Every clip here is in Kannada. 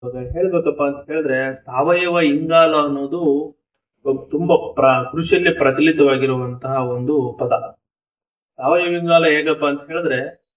ಇವಾಗ ಹೇಳ್ಬೇಕಪ್ಪ ಅಂತ ಹೇಳಿದ್ರೆ ಸಾವಯವ ಇಂಗಾಲ ಅನ್ನೋದು ಇವಾಗ ತುಂಬಾ ಪ್ರ ಕೃಷಿಯಲ್ಲಿ ಪ್ರಚಲಿತವಾಗಿರುವಂತಹ ಒಂದು ಪದ ಸಾವಯವ ಇಂಗಾಲ ಹೇಗಪ್ಪ ಅಂತ ಹೇಳಿದ್ರೆ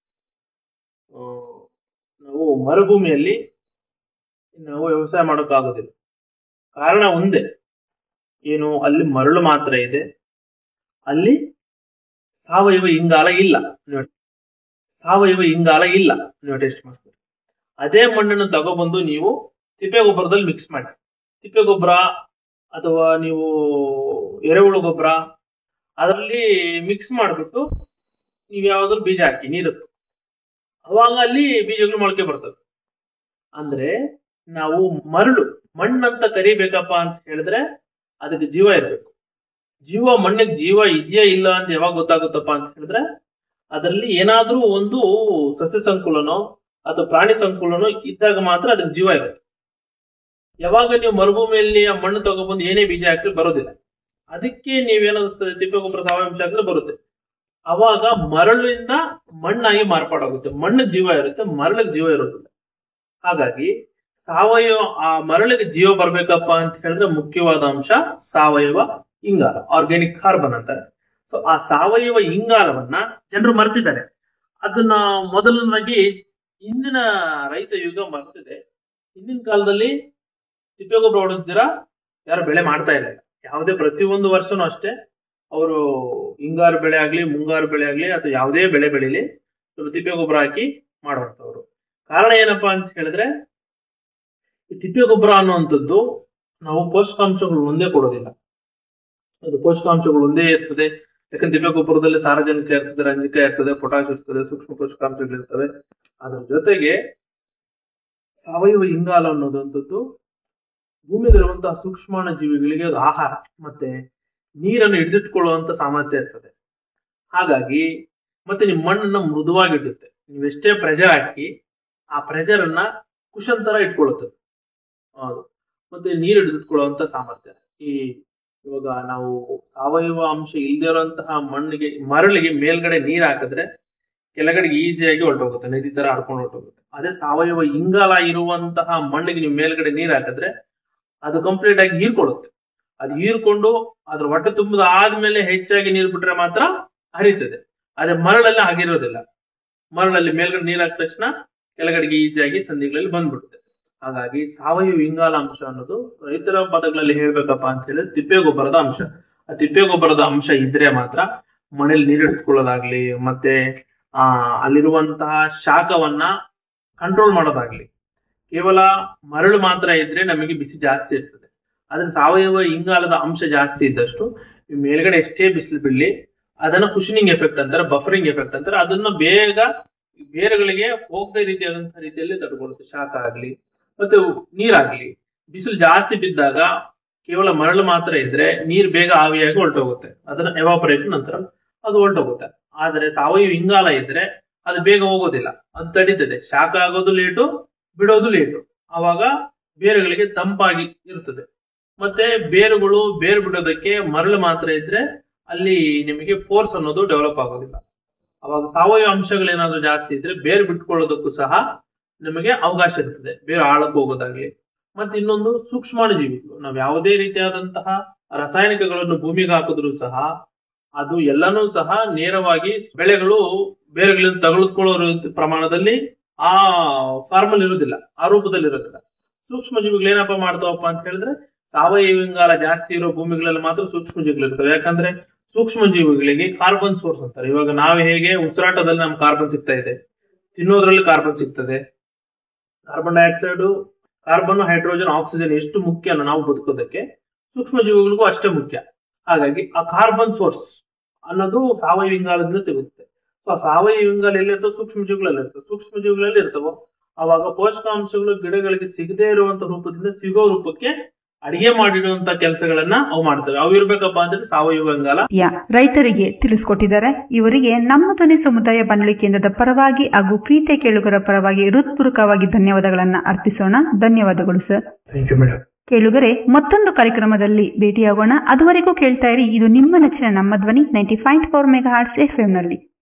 ಆ, ನಾವು ಮರುಭೂಮಿಯಲ್ಲಿ ನಾವು ವ್ಯವಸಾಯ ಮಾಡೋಕ್ಕಾಗೋದಿಲ್ಲ ಕಾರಣ ಒಂದೇ ಏನು ಅಲ್ಲಿ ಮರಳು ಮಾತ್ರ ಇದೆ ಅಲ್ಲಿ ಸಾವಯವ ಇಂಗಾಲ ಇಲ್ಲ ನೋಡಿ ಸಾವಯವ ಇಂಗಾಲ ಇಲ್ಲ ನೀವು ಟೆಸ್ಟ್ ಮಾಡ್ತೀರಿ ಅದೇ ಮಣ್ಣನ್ನು ತಗೊಬಂದು ನೀವು ತಿಪ್ಪೆ ಗೊಬ್ಬರದಲ್ಲಿ ಮಿಕ್ಸ್ ಮಾಡಿ ತಿಪ್ಪೆ ಗೊಬ್ಬರ ಅಥವಾ ನೀವು ಎರೆಹುಳು ಗೊಬ್ಬರ ಅದರಲ್ಲಿ ಮಿಕ್ಸ್ ಮಾಡಿಬಿಟ್ಟು ನೀವು ಯಾವ್ದಾದ್ರು ಬೀಜ ಹಾಕಿ ನೀರತ್ತು ಅವಾಗ ಅಲ್ಲಿ ಬೀಜಗಳು ಮೊಳಕೆ ಬರ್ತವೆ ಅಂದ್ರೆ ನಾವು ಮರಳು ಮಣ್ಣಂತ ಕರಿಬೇಕಪ್ಪ ಅಂತ ಹೇಳಿದ್ರೆ ಅದಕ್ಕೆ ಜೀವ ಇರಬೇಕು ಜೀವ ಮಣ್ಣಿಗೆ ಜೀವ ಇದೆಯಾ ಇಲ್ಲ ಅಂತ ಯಾವಾಗ ಗೊತ್ತಾಗುತ್ತಪ್ಪ ಅಂತ ಹೇಳಿದ್ರೆ ಅದರಲ್ಲಿ ಏನಾದ್ರೂ ಒಂದು ಸಸ್ಯ ಸಂಕುಲನೋ ಅಥವಾ ಪ್ರಾಣಿ ಸಂಕುಲನೋ ಇದ್ದಾಗ ಮಾತ್ರ ಅದಕ್ಕೆ ಜೀವ ಇರುತ್ತೆ ಯಾವಾಗ ನೀವು ಮರುಭೂಮಿಯಲ್ಲಿ ಆ ಮಣ್ಣು ತಗೊಬಂದು ಏನೇ ಬೀಜ ಹಾಕಿದ್ರೆ ಬರೋದಿಲ್ಲ ಅದಕ್ಕೆ ನೀವೇನಾದ್ರು ತಿಪ್ಪೆ ಗೊಬ್ಬರ ಸಾವಯವ ಹಾಕಿದ್ರೆ ಬರುತ್ತೆ ಅವಾಗ ಮರಳಿಂದ ಮಣ್ಣಾಗಿ ಮಾರ್ಪಾಡಾಗುತ್ತೆ ಮಣ್ಣಿಗೆ ಜೀವ ಇರುತ್ತೆ ಮರಳಿಗೆ ಜೀವ ಇರೋದಿಲ್ಲ ಹಾಗಾಗಿ ಸಾವಯವ ಆ ಮರಳಿಗೆ ಜೀವ ಬರ್ಬೇಕಪ್ಪ ಅಂತ ಹೇಳಿದ್ರೆ ಮುಖ್ಯವಾದ ಅಂಶ ಸಾವಯವ ಇಂಗಾಲ ಆರ್ಗ್ಯಾನಿಕ್ ಕಾರ್ಬನ್ ಅಂತಾರೆ ಸೊ ಆ ಸಾವಯವ ಇಂಗಾಲವನ್ನ ಜನರು ಮರ್ತಿದ್ದಾರೆ ಅದನ್ನ ಮೊದಲನಾಗಿ ಇಂದಿನ ರೈತ ಯುಗ ಮರ್ತಿದೆ ಹಿಂದಿನ ಕಾಲದಲ್ಲಿ ತಿಪ್ಪೆ ಗೊಬ್ಬರ ಹೊಡೆಸ್ದಿರಾ ಯಾರು ಬೆಳೆ ಮಾಡ್ತಾ ಇಲ್ಲ ಯಾವುದೇ ಪ್ರತಿಯೊಂದು ವರ್ಷನೂ ಅಷ್ಟೇ ಅವರು ಹಿಂಗಾರು ಬೆಳೆ ಆಗ್ಲಿ ಮುಂಗಾರು ಬೆಳೆ ಆಗ್ಲಿ ಅಥವಾ ಯಾವುದೇ ಬೆಳೆ ಬೆಳಿಲಿ ಸ್ವಲ್ಪ ತಿಪ್ಪೆ ಗೊಬ್ಬರ ಹಾಕಿ ಮಾಡುವಂತವ್ರು ಕಾರಣ ಏನಪ್ಪಾ ಅಂತ ಹೇಳಿದ್ರೆ ಈ ತಿಪ್ಪೆ ಗೊಬ್ಬರ ಅನ್ನುವಂಥದ್ದು ನಾವು ಪೋಷಕಾಂಶಗಳು ಒಂದೇ ಕೊಡೋದಿಲ್ಲ ಅದು ಪೋಷಕಾಂಶಗಳು ಒಂದೇ ಇರ್ತದೆ ಯಾಕಂದ್ರೆ ತಿಪ್ಪೆ ಗೊಬ್ಬರದಲ್ಲಿ ಸಾರಜನಕ ಇರ್ತದೆ ರಂಜಕ ಇರ್ತದೆ ಪೊಟಾಶ್ ಇರ್ತದೆ ಸೂಕ್ಷ್ಮ ಪೋಷಕಾಂಶಗಳು ಇರ್ತವೆ ಅದ್ರ ಜೊತೆಗೆ ಸಾವಯವ ಇಂಗಾಲ ಅನ್ನೋದಂಥದ್ದು ಭೂಮಿಯಲ್ಲಿರುವಂತಹ ಸೂಕ್ಷ್ಮಾಣು ಜೀವಿಗಳಿಗೆ ಅದು ಆಹಾರ ಮತ್ತೆ ನೀರನ್ನು ಹಿಡಿದಿಟ್ಕೊಳ್ಳುವಂತ ಸಾಮರ್ಥ್ಯ ಇರ್ತದೆ ಹಾಗಾಗಿ ಮತ್ತೆ ನಿಮ್ಮ ಮಣ್ಣನ್ನ ಮೃದುವಾಗಿಡುತ್ತೆ ನೀವೆಷ್ಟೇ ಪ್ರೆಷರ್ ಹಾಕಿ ಆ ಪ್ರೆಷರ್ ಅನ್ನ ಕುಶನ್ ತರ ಇಟ್ಕೊಳ್ಳುತ್ತದೆ ಹೌದು ಮತ್ತೆ ನೀರು ಹಿಡಿದಿಟ್ಕೊಳ್ಳುವಂತ ಸಾಮರ್ಥ್ಯ ಈ ಇವಾಗ ನಾವು ಸಾವಯವ ಅಂಶ ಇಲ್ಲದೆ ಇರುವಂತಹ ಮಣ್ಣಿಗೆ ಮರಳಿಗೆ ಮೇಲ್ಗಡೆ ನೀರ್ ಹಾಕಿದ್ರೆ ಕೆಳಗಡೆಗೆ ಈಸಿಯಾಗಿ ಹೊರಟೋಗುತ್ತೆ ನದಿ ತರ ಹರ್ಕೊಂಡು ಹೊರಟೋಗುತ್ತೆ ಅದೇ ಸಾವಯವ ಇಂಗಾಲ ಇರುವಂತಹ ಮಣ್ಣಿಗೆ ನೀವು ಮೇಲ್ಗಡೆ ನೀರ್ ಹಾಕಿದ್ರೆ ಅದು ಕಂಪ್ಲೀಟ್ ಆಗಿ ಹೀರ್ಕೊಳ್ಳುತ್ತೆ ಅದು ಹೀರ್ಕೊಂಡು ಅದ್ರ ಹೊಟ್ಟೆ ತುಂಬದ ಆದ್ಮೇಲೆ ಹೆಚ್ಚಾಗಿ ನೀರು ಬಿಟ್ರೆ ಮಾತ್ರ ಹರಿತದೆ ಅದೇ ಮರಳಲ್ಲಿ ಹಾಗಿರೋದಿಲ್ಲ ಮರಳಲ್ಲಿ ಮೇಲ್ಗಡೆ ನೀರ್ ಹಾಕಿದ ತಕ್ಷಣ ಕೆಳಗಡೆಗೆ ಈಸಿಯಾಗಿ ಸಂಧಿಗಳಲ್ಲಿ ಬಂದ್ಬಿಡುತ್ತೆ ಹಾಗಾಗಿ ಸಾವಯವ ಇಂಗಾಲ ಅಂಶ ಅನ್ನೋದು ರೈತರ ಪದಗಳಲ್ಲಿ ಹೇಳ್ಬೇಕಪ್ಪ ಅಂತ ಹೇಳಿದ್ರೆ ತಿಪ್ಪೆ ಗೊಬ್ಬರದ ಅಂಶ ಆ ತಿಪ್ಪೆ ಗೊಬ್ಬರದ ಅಂಶ ಇದ್ರೆ ಮಾತ್ರ ಮನೇಲಿ ನೀರು ಹಿಡಿದುಕೊಳ್ಳೋದಾಗ್ಲಿ ಮತ್ತೆ ಆ ಅಲ್ಲಿರುವಂತಹ ಶಾಖವನ್ನ ಕಂಟ್ರೋಲ್ ಮಾಡೋದಾಗ್ಲಿ ಕೇವಲ ಮರಳು ಮಾತ್ರ ಇದ್ರೆ ನಮಗೆ ಬಿಸಿ ಜಾಸ್ತಿ ಇರ್ತದೆ ಆದ್ರೆ ಸಾವಯವ ಇಂಗಾಲದ ಅಂಶ ಜಾಸ್ತಿ ಇದ್ದಷ್ಟು ಈ ಮೇಲ್ಗಡೆ ಎಷ್ಟೇ ಬಿಸಿಲು ಬೀಳಲಿ ಅದನ್ನ ಕುಶನಿಂಗ್ ಎಫೆಕ್ಟ್ ಅಂತಾರೆ ಬಫರಿಂಗ್ ಎಫೆಕ್ಟ್ ಅಂತಾರೆ ಅದನ್ನ ಬೇಗ ಬೇರುಗಳಿಗೆ ಹೋಗದ ರೀತಿಯಾದಂತಹ ರೀತಿಯಲ್ಲಿ ತಡ್ಕೊಳ್ಳುತ್ತೆ ಶಾಖ ಆಗ್ಲಿ ಮತ್ತೆ ನೀರಾಗ್ಲಿ ಬಿಸಿಲು ಜಾಸ್ತಿ ಬಿದ್ದಾಗ ಕೇವಲ ಮರಳು ಮಾತ್ರ ಇದ್ರೆ ನೀರು ಬೇಗ ಆವಿಯಾಗಿ ಹೊರಟೋಗುತ್ತೆ ಅದನ್ನ ಎವಾಪರೇಷನ್ ನಂತರ ಅದು ಹೊರಟೋಗುತ್ತೆ ಆದ್ರೆ ಸಾವಯವ ಇಂಗಾಲ ಇದ್ರೆ ಅದು ಬೇಗ ಹೋಗೋದಿಲ್ಲ ಅದು ತಡೀತದೆ ಶಾಖ ಆಗೋದು ಲೇಟು ಬಿಡೋದು ಲೇಟು ಅವಾಗ ಬೇರುಗಳಿಗೆ ತಂಪಾಗಿ ಇರ್ತದೆ ಮತ್ತೆ ಬೇರುಗಳು ಬೇರು ಬಿಡೋದಕ್ಕೆ ಮರಳು ಮಾತ್ರ ಇದ್ರೆ ಅಲ್ಲಿ ನಿಮಗೆ ಫೋರ್ಸ್ ಅನ್ನೋದು ಡೆವಲಪ್ ಆಗೋದಿಲ್ಲ ಅವಾಗ ಸಾವಯವ ಅಂಶಗಳೇನಾದ್ರೂ ಜಾಸ್ತಿ ಇದ್ರೆ ಬೇರು ಬಿಟ್ಕೊಳ್ಳೋದಕ್ಕೂ ಸಹ ನಿಮಗೆ ಅವಕಾಶ ಇರ್ತದೆ ಬೇರೆ ಆಳಕ್ಕೆ ಹೋಗೋದಾಗ್ಲಿ ಮತ್ತೆ ಇನ್ನೊಂದು ಸೂಕ್ಷ್ಮಾಣು ಜೀವಿಗಳು ನಾವು ಯಾವುದೇ ರೀತಿಯಾದಂತಹ ರಾಸಾಯನಿಕಗಳನ್ನು ಭೂಮಿಗೆ ಹಾಕಿದ್ರು ಸಹ ಅದು ಎಲ್ಲನೂ ಸಹ ನೇರವಾಗಿ ಬೆಳೆಗಳು ಬೇರೆಗಳಿಂದ ತಗೊಳ್ಕೊಳ್ಳೋ ಪ್ರಮಾಣದಲ್ಲಿ ಆ ಫಾರ್ಮಲ್ ಇರುವುದಿಲ್ಲ ಆ ರೂಪದಲ್ಲಿ ಇರೋದಿಲ್ಲ ಸೂಕ್ಷ್ಮ ಜೀವಿಗಳು ಏನಪ್ಪ ಮಾಡ್ತಾವಪ್ಪ ಅಂತ ಹೇಳಿದ್ರೆ ಸಾವಯವ ಇಂಗಾಲ ಜಾಸ್ತಿ ಇರೋ ಭೂಮಿಗಳಲ್ಲಿ ಮಾತ್ರ ಸೂಕ್ಷ್ಮ ಜೀವಿಗಳು ಇರ್ತವೆ ಯಾಕಂದ್ರೆ ಸೂಕ್ಷ್ಮ ಜೀವಿಗಳಿಗೆ ಕಾರ್ಬನ್ ಸೋರ್ಸ್ ಅಂತಾರೆ ಇವಾಗ ನಾವು ಹೇಗೆ ಉಸಿರಾಟದಲ್ಲಿ ನಮ್ಗೆ ಕಾರ್ಬನ್ ಸಿಗ್ತಾ ಇದೆ ತಿನ್ನೋದ್ರಲ್ಲಿ ಕಾರ್ಬನ್ ಸಿಗ್ತದೆ carbon dioxide carbon hydrogen oxygen ಎಷ್ಟು ಮುಖ್ಯ ನಾವು ಬದುಕೋದಕ್ಕೆ ಸೂಕ್ಷ್ಮ ಜೀವಿಗಳಿಗೂ ಅಷ್ಟೇ ಮುಖ್ಯ ಹಾಗಾಗಿ ಆ ಕಾರ್ಬನ್ ಸೋರ್ಸ್ ಅನ್ನೋದು ಸಾವಯವ ಇಂಗಾಲದಿಂದ ಸಿಗುತ್ತೆ ಸೊ ಆ ಸಾವಯವ ಇಂಗಾಲ ಎಲ್ಲಿರ್ತವೆ ಸೂಕ್ಷ್ಮ ಜೀವಿಗಳಲ್ಲಿ ಇರ್ತವೆ ಸೂಕ್ಷ್ಮ ಜೀವಿಗಳಲ್ಲಿ ಇರ್ತವೋ ಅವಾಗ ಪೋಷಕಾಂಶಗಳು ಗಿಡಗಳಿಗೆ ಸಿಗದೇ ಇರುವಂತ ರೂಪದಿಂದ ಸಿಗೋ ರೂಪಕ್ಕೆ ಅಡಿಗೆ ಮಾಡಿಡುವಂತ ಕೆಲಸಗಳನ್ನ ಅವು ಮಾಡ್ತವೆ ಅವು ಇರ್ಬೇಕಪ್ಪ ಅಂದ್ರೆ ಸಾವಯವ ಇಂಗಾಲ ಯಾ ರೈತರಿಗೆ ತಿಳಿಸ್ಕೊಟ್ಟಿದ್ದಾರೆ ಇವರಿಗೆ ನಮ್ಮ ಧ್ವನಿ ಸಮುದಾಯ ಬಾನುಲಿ ಕೇಂದ್ರದ ಪರವಾಗಿ ಹಾಗೂ ಪ್ರೀತಿಯ ಕೇಳುಗರ ಪರವಾಗಿ ಹೃತ್ಪೂರ್ವಕವಾಗಿ ಧನ್ಯವಾದಗಳನ್ನ ಅರ್ಪಿಸೋಣ ಧನ್ಯವಾದಗಳು ಸರ್ ಥ್ಯಾಂಕ್ ಯು ಮೇಡಮ್ ಕೇಳುಗರೆ ಮತ್ತೊಂದು ಕಾರ್ಯಕ್ರಮದಲ್ಲಿ ಭೇಟಿಯಾಗೋಣ ಅದುವರೆಗೂ ಕೇಳ್ತಾ ಇರಿ ಇದು ನಿಮ್ಮ ನೆಚ್ಚಿನ ನಮ್ಮ ಧ್ವನಿ ninety five four mega hertz F ನಲ್ಲಿ